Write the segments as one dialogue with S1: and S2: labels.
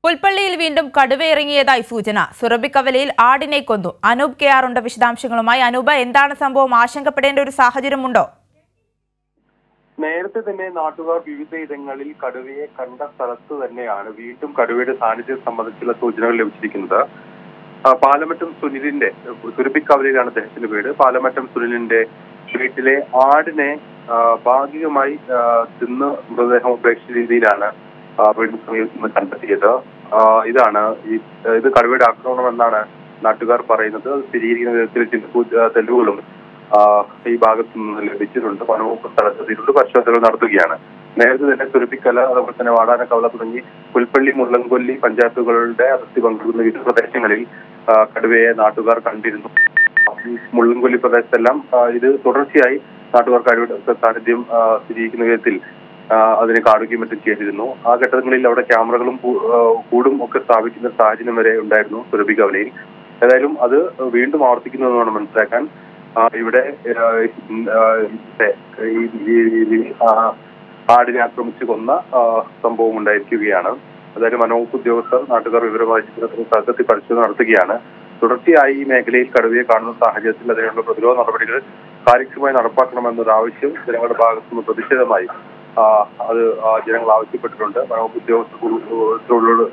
S1: പുൽപ്പള്ളിയിൽ വീണ്ടും കടുവയിറങ്ങിയതായി സൂചന സുറബിക്കവലയിൽ ആടിനെ കൊന്നു അനൂപ് കെ ആറുണ്ട് വിശദാംശങ്ങളുമായി അനൂപ് എന്താണ് സംഭവം ആശങ്കപ്പെടേണ്ട ഒരു സാഹചര്യമുണ്ടോ
S2: നേരത്തെ തന്നെ നാട്ടുകാർ വിവിധ ഇടങ്ങളിൽ കടുവയെ കണ്ട സ്ഥലത്ത് തന്നെയാണ് വീണ്ടും കടുവയുടെ സാന്നിധ്യം സംബന്ധിച്ചുള്ള സൂചനകൾ ലഭിച്ചിരിക്കുന്നത് ആ, പാലമറ്റം സുനിലിന്റെ തുരുപ്പിക്കവലയിലാണ് അദ്ദേഹത്തിന്റെ വീട് പാലമറ്റം സുനിലിന്റെ വീട്ടിലെ ആടിനെ ആ, ഭാഗികമായി ആ, തിന്ന് മൃതദേഹം ഉപേക്ഷിച്ച രീതിയിലാണ് ആ, വീടിന് സമീപത്ത് നിന്ന് കണ്ടെത്തിയത് ആ, ഇതാണ് ഈ ഇത് കടുവയുടെ ആക്രമണമെന്നാണ് നാട്ടുകാർ പറയുന്നത് അത് സ്ഥിരീകരിക്കുന്ന വിധത്തിൽ ചില സൂ- തെളിവുകളും ആ, ഈ ഭാഗത്തു നിന്ന് ലഭിച്ചിട്ടുണ്ട് പണവും സ്ഥലത്തെത്തിയിട്ടുണ്ട് പരിശോധനകൾ നടത്തുകയാണ് നേരത്തെ തന്നെ തുരുപ്പിക്കല അതുപോലെ തന്നെ വാടാനക്കവല തുടങ്ങി പുൽപ്പള്ളി മുള്ളംകൊല്ലി പഞ്ചായത്തുകളുടെ അതിർത്തി പങ്കിടുന്ന വിവിധ പ്രദേശങ്ങളിൽ ആ, കടുവയെ നാട്ടുകാർ കണ്ടിരുന്നു ഈ മുള്ളംകൊല്ലി പ്രദേശത്തെല്ലാം ആ, ഇത് തുടർച്ചയായി നാട്ടുകാർ കടുവയുടെ സാന്നിധ്യം ആ, സ്ഥിരീകരിക്കുന്ന വിധത്തിൽ ആ, അതിനെ കാണുകയും മറ്റും ചെയ്തിരുന്നു ആ ഘട്ടങ്ങളിൽ അവിടെ ക്യാമറകളും കൂ- ആ, കൂടും ഒക്കെ സ്ഥാപിക്കുന്ന സാഹചര്യം വരെ ഉണ്ടായിരുന്നു സുരഭി കവലയിൽ ഏതായാലും അത് വീണ്ടും ആവർത്തിക്കുന്നതെന്നാണ് മനസ്സിലാക്കാൻ ആ, ഇവിടെ ആ, ആ, ഇവിടെ ഈ ഈ- ഈ, ആ, ആടിനെ ആക്രമിച്ചു കൊന്ന ആ, സംഭവം ഉണ്ടായിരിക്കുകയാണ് അതായത് വനവകുപ്പ് ഉദ്യോഗസ്ഥർ നാട്ടുകാർ വിവരമായി സ്ഥലത്തെത്തി പരിശോധന നടത്തുകയാണ് തുടർച്ചയായി ഈ മേഖലയിൽ കടുവയെ കാണുന്ന സാഹചര്യത്തിൽ അതിനുള്ള പ്രതിരോധ നടപടികൾ കാര്യക്ഷമമായി നടപ്പാക്കണമെന്നൊരു ആവശ്യം ജനങ്ങളുടെ ഭാഗത്തുനിന്ന് പ്രതിഷേധമായി ആ, അത് ആ, ജനങ്ങൾ ആവശ്യപ്പെട്ടിട്ടുണ്ട് വനവകുപ്പ് ഉദ്യോഗസ്ഥരോട്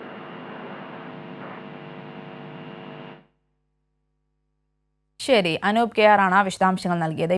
S1: ശരി അനൂപ് കെ ആറാണ് ആ വിശദാംശങ്ങൾ നൽകിയത്